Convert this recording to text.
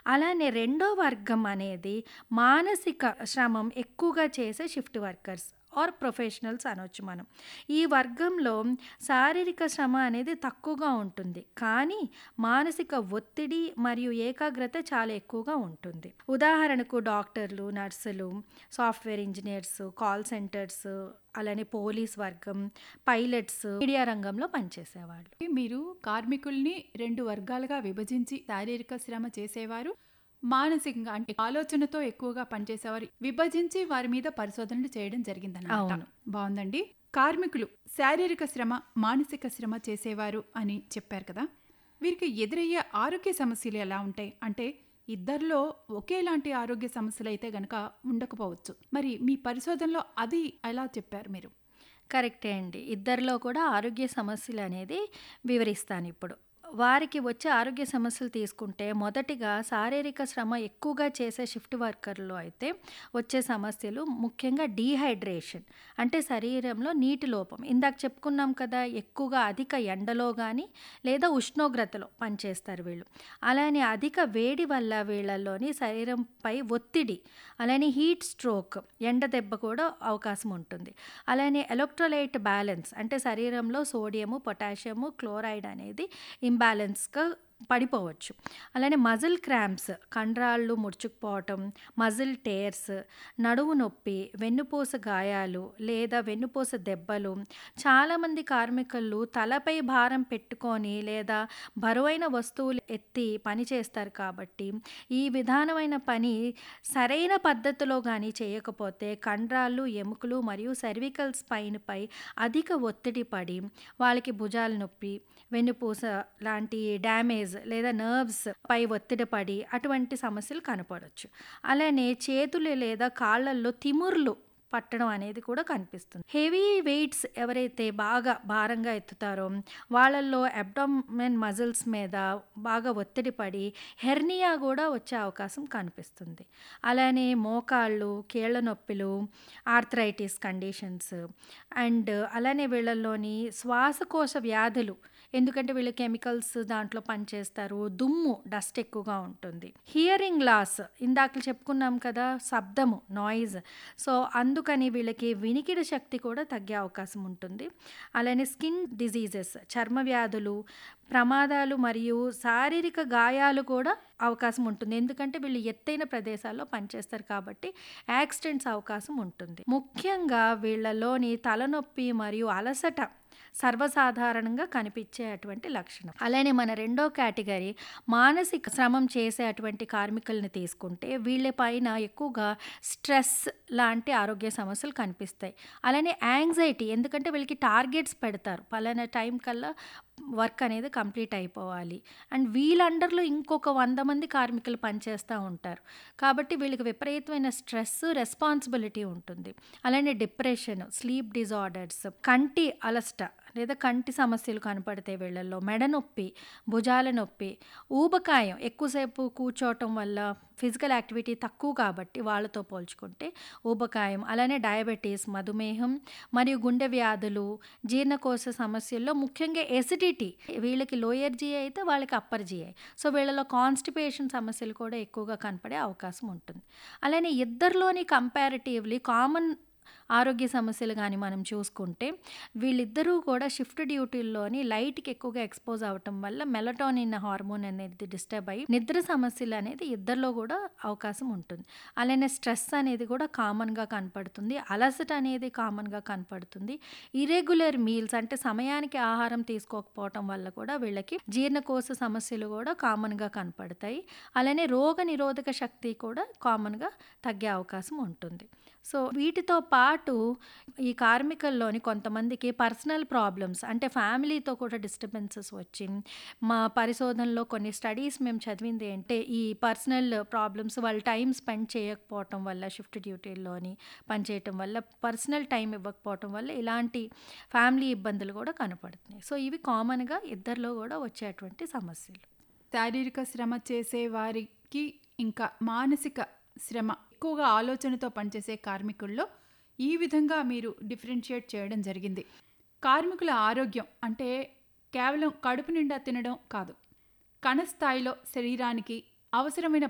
అలానే రెండో వర్గం అనేది మానసిక శ్రమం ఎక్కువగా చేసే షిఫ్ట్ వర్కర్స్ ఆర్ ప్రొఫెషనల్స్ అనొచ్చు మనం ఈ వర్గంలో శారీరక శ్రమ అనేది తక్కువగా ఉంటుంది కానీ మానసిక ఒత్తిడి మరియు ఏకాగ్రత చాలా ఎక్కువగా ఉంటుంది ఉదాహరణకు డాక్టర్లు నర్సులు సాఫ్ట్వేర్ ఇంజనీర్స్ కాల్ సెంటర్స్ అలానే పోలీస్ వర్గం పైలట్స్ మీడియా రంగంలో పనిచేసేవాళ్ళు మీరు కార్మికుల్ని రెండు వర్గాలుగా విభజించి శారీరక శ్రమ చేసేవారు మానసికంగా అంటే ఆలోచనతో ఎక్కువగా పనిచేసేవారు విభజించి వారి మీద పరిశోధనలు చేయడం జరిగిందన్నమాట అవును. బాగుందండి కార్మికులు శారీరక శ్రమ మానసిక శ్రమ చేసేవారు అని చెప్పారు కదా వీరికి ఎదురయ్యే ఆరోగ్య సమస్యలు ఎలా ఉంటాయి అంటే ఇద్దరిలో ఒకేలాంటి ఆరోగ్య సమస్యలు అయితే గనక ఉండకపోవచ్చు మరి మీ పరిశోధనలో అది ఎలా చెప్పారు మీరు కరెక్టే అండి ఇద్దరిలో కూడా ఆరోగ్య సమస్యలు అనేది వివరిస్తాను ఇప్పుడు వారికి వచ్చే ఆరోగ్య సమస్యలు తీసుకుంటే మొదటిగా శారీరక శ్రమ ఎక్కువగా చేసే షిఫ్ట్ వర్కర్లో అయితే వచ్చే సమస్యలు ముఖ్యంగా డీహైడ్రేషన్ అంటే శరీరంలో నీటి లోపం ఇందాక చెప్పుకున్నాం కదా ఎక్కువగా అధిక ఎండలో కానీ లేదా ఉష్ణోగ్రతలో పనిచేస్తారు వీళ్ళు అలానే అధిక వేడి వల్ల వీళ్ళల్లోని శరీరంపై ఒత్తిడి అలానే హీట్ స్ట్రోక్ ఎండ దెబ్బ కూడా అవకాశం ఉంటుంది అలానే ఎలక్ట్రోలైట్ బ్యాలెన్స్ అంటే శరీరంలో సోడియము పొటాషియము క్లోరైడ్ అనేది ఇంబ్యాలెన్స్గా పడిపోవచ్చు అలానే మజిల్ క్రాంప్స్ కండరాళ్ళు ముడుచుకుపోవటం మజిల్ టేర్స్ నడువు నొప్పి వెన్నుపూస గాయాలు లేదా వెన్నుపూస దెబ్బలు చాలామంది కార్మికులు తలపై భారం పెట్టుకొని లేదా బరువైన వస్తువులు ఎత్తి పని చేస్తారు కాబట్టి ఈ విధానమైన పని సరైన పద్ధతిలో కానీ చేయకపోతే కండరాలు ఎముకలు మరియు సర్వికల్ స్పైన్పై అధిక ఒత్తిడి పడి వాళ్ళకి భుజాల నొప్పి వెన్నుపూస లాంటి డ్యామేజ్ లేదా నర్వ్స్ పై ఒత్తిడి పడి అటువంటి సమస్యలు కనపడవచ్చు అలానే చేతులు లేదా కాళ్ళల్లో తిముర్లు పట్టడం అనేది కూడా కనిపిస్తుంది హెవీ వెయిట్స్ ఎవరైతే బాగా భారంగా ఎత్తుతారో వాళ్ళల్లో అబ్డామెన్ మజిల్స్ మీద బాగా ఒత్తిడి పడి హెర్నియా కూడా వచ్చే అవకాశం కనిపిస్తుంది అలానే మోకాళ్ళు కీళ్ళ నొప్పులు ఆర్థరైటిస్ కండిషన్స్ అండ్ అలానే వీళ్ళల్లోని శ్వాసకోశ వ్యాధులు ఎందుకంటే వీళ్ళు కెమికల్స్ దాంట్లో పనిచేస్తారు దుమ్ము డస్ట్ ఎక్కువగా ఉంటుంది హియరింగ్ లాస్ ఇందాక చెప్పుకున్నాం కదా శబ్దము నాయిస్ సో అందుకని వీళ్ళకి వినికిడి శక్తి కూడా తగ్గే అవకాశం ఉంటుంది అలానే స్కిన్ డిజీజెస్ చర్మ వ్యాధులు ప్రమాదాలు మరియు శారీరక గాయాలు కూడా అవకాశం ఉంటుంది ఎందుకంటే వీళ్ళు ఎత్తైన ప్రదేశాల్లో పనిచేస్తారు కాబట్టి యాక్సిడెంట్స్ అవకాశం ఉంటుంది ముఖ్యంగా వీళ్ళలోని తలనొప్పి మరియు అలసట సర్వసాధారణంగా కనిపించే అటువంటి లక్షణం అలానే మన రెండో కేటగిరీ మానసిక శ్రమం చేసే అటువంటి కార్మికుల్ని తీసుకుంటే వీళ్ళ పైన ఎక్కువగా స్ట్రెస్ లాంటి ఆరోగ్య సమస్యలు కనిపిస్తాయి అలానే యాంగ్జైటీ ఎందుకంటే వీళ్ళకి టార్గెట్స్ పెడతారు పలానా టైం కల్లా వర్క్ అనేది కంప్లీట్ అయిపోవాలి అండ్ వీళ్ళ అండర్లో ఇంకొక వంద మంది కార్మికులు పనిచేస్తూ ఉంటారు కాబట్టి వీళ్ళకి విపరీతమైన స్ట్రెస్ రెస్పాన్సిబిలిటీ ఉంటుంది అలానే డిప్రెషన్ స్లీప్ డిజార్డర్స్ కంటి అలస్ట లేదా కంటి సమస్యలు కనపడతాయి వీళ్ళల్లో మెడ నొప్పి భుజాల నొప్పి ఊబకాయం ఎక్కువసేపు కూర్చోవటం వల్ల ఫిజికల్ యాక్టివిటీ తక్కువ కాబట్టి వాళ్ళతో పోల్చుకుంటే ఊబకాయం అలానే డయాబెటీస్ మధుమేహం మరియు గుండె వ్యాధులు జీర్ణకోశ సమస్యల్లో ముఖ్యంగా ఎసిడిటీ వీళ్ళకి లోయర్ జీఐ అయితే వాళ్ళకి అప్పర్ జీఐ సో వీళ్ళలో కాన్స్టిపేషన్ సమస్యలు కూడా ఎక్కువగా కనపడే అవకాశం ఉంటుంది అలానే ఇద్దరిలోని కంపారిటివ్లీ కామన్ ఆరోగ్య సమస్యలు కానీ మనం చూసుకుంటే వీళ్ళిద్దరూ కూడా షిఫ్ట్ డ్యూటీల్లోని లైట్కి ఎక్కువగా ఎక్స్పోజ్ అవ్వటం వల్ల మెలటోనిన్ హార్మోన్ అనేది డిస్టర్బ్ అయ్యి నిద్ర సమస్యలు అనేది ఇద్దరిలో కూడా అవకాశం ఉంటుంది అలానే స్ట్రెస్ అనేది కూడా కామన్గా కనపడుతుంది అలసట అనేది కామన్గా కనపడుతుంది ఇరెగ్యులర్ మీల్స్ అంటే సమయానికి ఆహారం తీసుకోకపోవటం వల్ల కూడా వీళ్ళకి జీర్ణకోశ సమస్యలు కూడా కామన్గా కనపడతాయి అలానే రోగ నిరోధక శక్తి కూడా కామన్గా తగ్గే అవకాశం ఉంటుంది సో వీటితో పాటు ఈ కార్మికుల్లోని కొంతమందికి పర్సనల్ ప్రాబ్లమ్స్ అంటే ఫ్యామిలీతో కూడా డిస్టర్బెన్సెస్ వచ్చి మా పరిశోధనలో కొన్ని స్టడీస్ మేము చదివింది అంటే ఈ పర్సనల్ ప్రాబ్లమ్స్ వాళ్ళు టైం స్పెండ్ చేయకపోవటం వల్ల షిఫ్ట్ డ్యూటీల్లోని పనిచేయటం వల్ల పర్సనల్ టైం ఇవ్వకపోవటం వల్ల ఇలాంటి ఫ్యామిలీ ఇబ్బందులు కూడా కనపడుతున్నాయి సో ఇవి కామన్గా ఇద్దరిలో కూడా వచ్చేటువంటి సమస్యలు శారీరక శ్రమ చేసే వారికి ఇంకా మానసిక శ్రమ ఎక్కువగా ఆలోచనతో పనిచేసే కార్మికుల్లో ఈ విధంగా మీరు డిఫరెన్షియేట్ చేయడం జరిగింది కార్మికుల ఆరోగ్యం అంటే కేవలం కడుపు నిండా తినడం కాదు కణస్థాయిలో శరీరానికి అవసరమైన